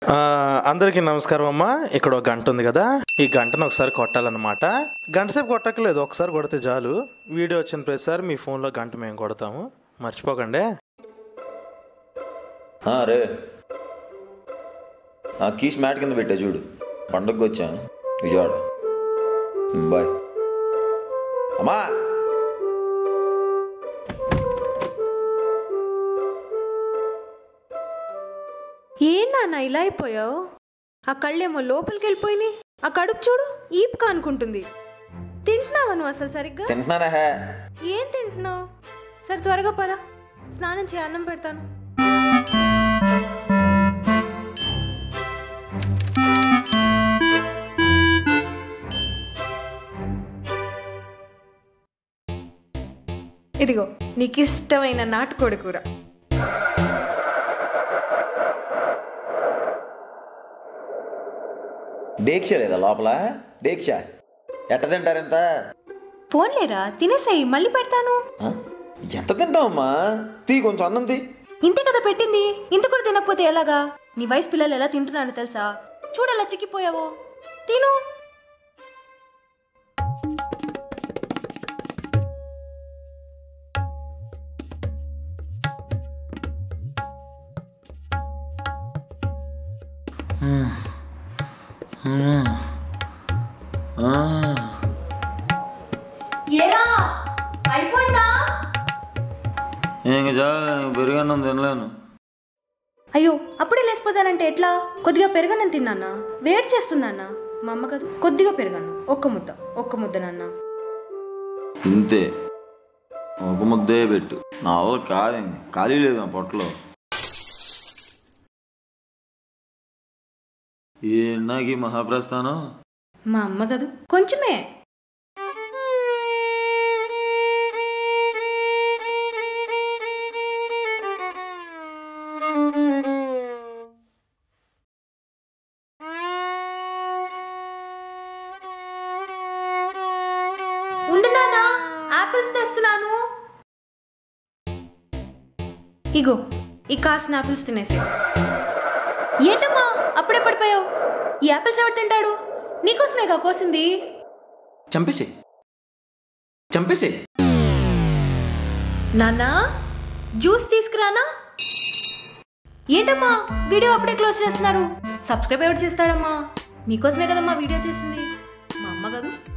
ఆ, అందరికీ నమస్కారం అమ్మా ఇక్కడ ఒక గంట ఉంది కదా ఈ గంటను ఒకసారి కొట్టాలన్నమాట గంట సేపు కొట్టక్కలేదు ఒకసారి కొడితే చాలు వీడియో వచ్చిన ప్రతిసారి మీ ఫోన్లో గంట మేము కొడతాము మర్చిపోకండి ఆ, రే ఆ కీస్ మ్యాట్ కింద పెట్టా చూడు పండగకి వచ్చాను విజయవాడ ఉమ్, బాయ్ అమ్మా ఏం నాన్న ఇలా అయిపోయావు ఆ కళ్ళేమో లోపలికి వెళ్ళిపోయినాయి ఆ కడుపు చూడు ఈపుకా అనుకుంటుంది తింటున్నావా నువ్వు అసలు సరిగ్గా తింటున్నానా హే ఏం తింటున్నావు సరే త్వరగా పద స్నానం చేయ అన్నం పెడతాను ఇదిగో నీకు ఇష్టమైన నాటుకోడి కూర డేక్ష లేదా లోపల డేక్ష ఎట్ట తింటారెంత పోన్లేరా తినేసాయి మళ్ళీ పెడతాను ఆ? ఎంత తింటావమ్మా తీ కొంచెం అన్నం తీ ఇంతే కదా పెట్టింది ఇంత కూడా తినకపోతే ఎలాగా నీ వయసు పిల్లలు ఎలా తింటున్నారో తెలుసా చూడలా చిక్కిపోయావో తిను ఏరా అయిపోయిందా ఇంక చాలు పెరుగన్నం తినలేను అయ్యో అప్పుడే లేసిపోతానంటే ఎట్లా కొద్దిగా పెరగనని తిన్నానా వేడి చేస్తుందన్న మా అమ్మ కాదు కొద్దిగా పెరగను ఒక్క ముద్ద ఒక్క ముద్ద నాన్న ఇంతే ఒక ముద్దే పెట్టు నా వల్ల కాదు ఇంక ఖాళీ లేదు నా పొట్టలో ఏ నాకు ఈ మహాప్రస్థానం మా అమ్మ కాదు కొంచెమే ఉండు నాన్న ఆపిల్స్ తెస్తున్నాను ఇగో ఈ కాసిన ఆపిల్స్ తినేసి ఏంటమ్మా అప్పుడే పడిపోయావు ఈ ఆపిల్స్ ఎవరు తింటాడు నీకోసమేగా కోసింది చంపేసే చంపేసే నాన్నా జ్యూస్ తీసుకురానా ఏంటమ్మా వీడియో అప్పుడే క్లోజ్ చేస్తున్నారు సబ్స్క్రైబ్ ఎవరు చేస్తాడమ్మా మీకోసమే కదమ్మా వీడియో చేసింది మా అమ్మ కాదు